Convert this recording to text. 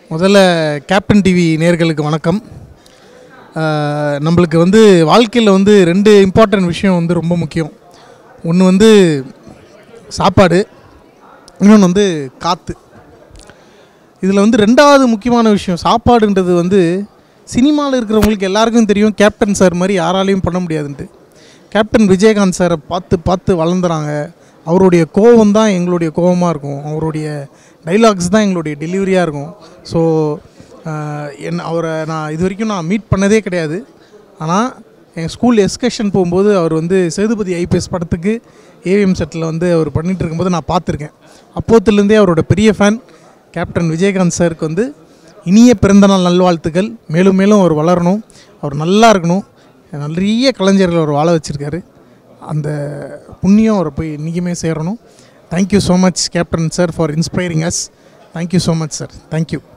முதல்ல captain TV நேர்களுக்கு வணக்கம் அஹ், நம்மளுக்கு வந்து வாழ்க்கையில் வந்து ரெண்டு இம்பார்ட்டன்ட் விஷயம் வந்து ரொம்ப முக்கியம் ஒன்று வந்து சாப்பாடு இன்னொன்று வந்து காற்று இதில் வந்து ரெண்டாவது முக்கியமான விஷயம் சாப்பாடுன்றது வந்து சினிமாவில் இருக்கிறவங்களுக்கு எல்லாருக்கும் தெரியும் கேப்டன் சார் மாதிரி யாராலையும் பண்ண முடியாதுன்ட்டு கேப்டன் விஜயகாந்த் சாரை பார்த்து பார்த்து வளர்ந்துறாங்க அவருடைய கோவம் தான் எங்களுடைய கோவமாக இருக்கும் அவருடைய டைலாக்ஸ் தான் எங்களுடைய டெலிவரியாக இருக்கும் ஸோ என் அவரை நான் இது வரைக்கும் நான் மீட் பண்ணதே கிடையாது ஆனால் எங்கள் ஸ்கூல் எஸ்கர்ஷன் போகும்போது அவர் வந்து சேதுபதி ஐபிஎஸ் படத்துக்கு ஏவிஎம் செட்டில் வந்து அவர் பண்ணிகிட்டு இருக்கும்போது நான் பார்த்துருக்கேன் அப்போத்துலேருந்தே அவரோட பெரிய ஃபேன் கேப்டன் விஜயகாந்த் சாருக்கு வந்து இனிய பிறந்தநாள் நல்வாழ்த்துக்கள் மேலும் மேலும் அவர் வளரணும் அவர் நல்லா இருக்கணும் நிறைய கலைஞர்கள் அவர் வாழ வச்சுருக்காரு அந்த புண்ணியம் அவரை போய் இன்றைக்குமே சேரணும் thank you so much captain sir for inspiring us thank you so much sir thank you